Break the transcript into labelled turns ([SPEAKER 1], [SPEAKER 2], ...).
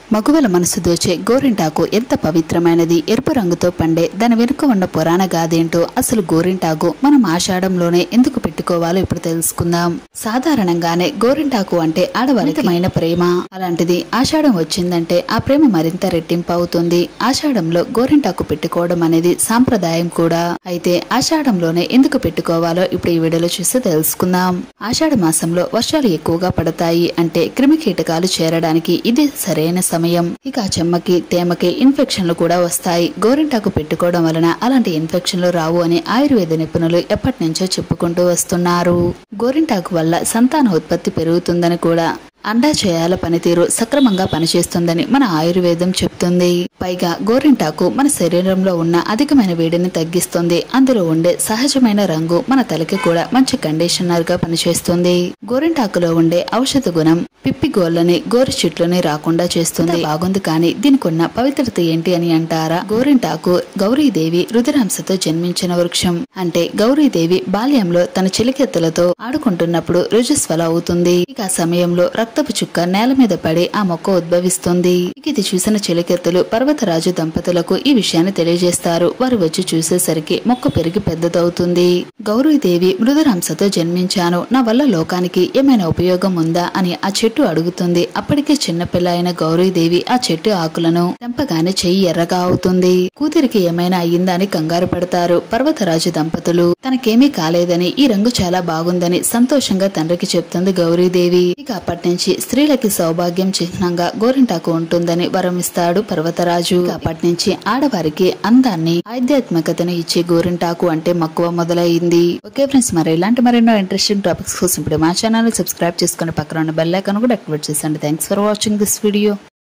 [SPEAKER 1] మగువల మనసు దోచే గోరింటాకు ఎంత పవిత్రమైనది ఎరుపు రంగుతో పండే దాని వెనుక ఉన్న పురాణ గాథేంటో అసలు గోరింటాకు మనం ఆషాఢంలోనే ఎందుకు పెట్టుకోవాలో ఇప్పుడు తెలుసుకుందాం సాధారణంగానే గోరింటాకు అంటే ఆడవారికమైన ప్రేమ అలాంటిది ఆషాఢం వచ్చిందంటే ఆ ప్రేమ మరింత రెట్టింపు అవుతుంది ఆషాఢంలో గోరింటాకు పెట్టుకోవడం అనేది సాంప్రదాయం కూడా అయితే ఆషాఢంలోనే ఎందుకు పెట్టుకోవాలో ఇప్పుడు ఈ వీడియోలో చూసి తెలుసుకుందాం ఆషాఢ మాసంలో వర్షాలు ఎక్కువగా పడతాయి అంటే క్రిమి కీటకాలు చేరడానికి ఇది సరైన సమయం ఇక ఆ చెమ్మకి తేమకి ఇన్ఫెక్షన్లు కూడా వస్తాయి గోరింటాకు పెట్టుకోవడం వలన అలాంటి ఇన్ఫెక్షన్లు రావు అని ఆయుర్వేద నిపుణులు ఎప్పటి నుంచో చెప్పుకుంటూ వస్తున్నారు గోరింటాకు వల్ల సంతాన ఉత్పత్తి పెరుగుతుందని కూడా అండాశయాల పనితీరు సక్రమంగా పనిచేస్తుందని మన ఆయుర్వేదం చెప్తుంది పైగా గోరింటాకు మన శరీరంలో ఉన్న అధికమైన వేడిని తగ్గిస్తుంది అందులో ఉండే సహజమైన రంగు మన తలకి కూడా మంచి కండిషనర్ గా పనిచేస్తుంది గోరింటాకులో ఉండే ఔషధ గుణం పిప్పి గోళ్ళని గోరు చెట్లని రాకుండా చేస్తుంది బాగుంది కానీ దీనికి ఉన్న పవిత్రత ఏంటి అని అంటారా గోరింటాకు గౌరీదేవి రుద్రాంశతో జన్మించిన వృక్షం అంటే గౌరీదేవి బాల్యంలో తన చిలికెత్తులతో ఆడుకుంటున్నప్పుడు రుజస్వల అవుతుంది ఇక ఆ సమయంలో రక్తపు చుక్క నేల మీద పడి ఆ మొక్క ఉద్భవిస్తుంది ఇక ఇది చూసిన చిలికెత్తులు పర్వతరాజు దంపతులకు ఈ విషయాన్ని తెలియజేస్తారు వారు వచ్చి చూసేసరికి మొక్క పెరిగి పెద్దదవుతుంది గౌరీదేవి మృదురాంశతో జన్మించాను నా వల్ల లోకానికి ఏమైనా ఉపయోగం ఉందా అని ఆ చెట్టు అడుగుతుంది అప్పటికే చిన్నపిల్ల అయిన గౌరీదేవి ఆ చెట్టు ఆకులను తెంపగానే చెయ్యి ఎర్రగా అవుతుంది కూతురికి ఏమైనా అయ్యిందా అని కంగారు పడతారు పర్వతరాజు దంపతులు తనకేమీ కాలేదని ఈ రంగు చాలా బాగుందని సంతోషంగా తండ్రికి చెప్తుంది గౌరీదేవి ఇక అప్పటి నుంచి స్త్రీలకి సౌభాగ్యం చిహ్నంగా గోరింటాకు ఉంటుందని వరం ఇస్తాడు పర్వతరాజు ఇక అప్పటి నుంచి ఆడవారికి అందాన్ని ఆధ్యాత్మికతను ఇచ్చే గోరింటాకు అంటే మక్కువ మొదలైంది ఓకే ఫ్రెండ్స్ మరి ఇలాంటి మరెన్నో ఇంట్రెస్టింగ్ టాపిక్స్ కోసం ఇప్పుడు మా ఛానల్ సబ్స్క్రైబ్ చేసుకుని పక్కన ఉన్న బెల్ ఐకాన్ కూడా యాక్టివేట్ చేసండి thanks for watching this video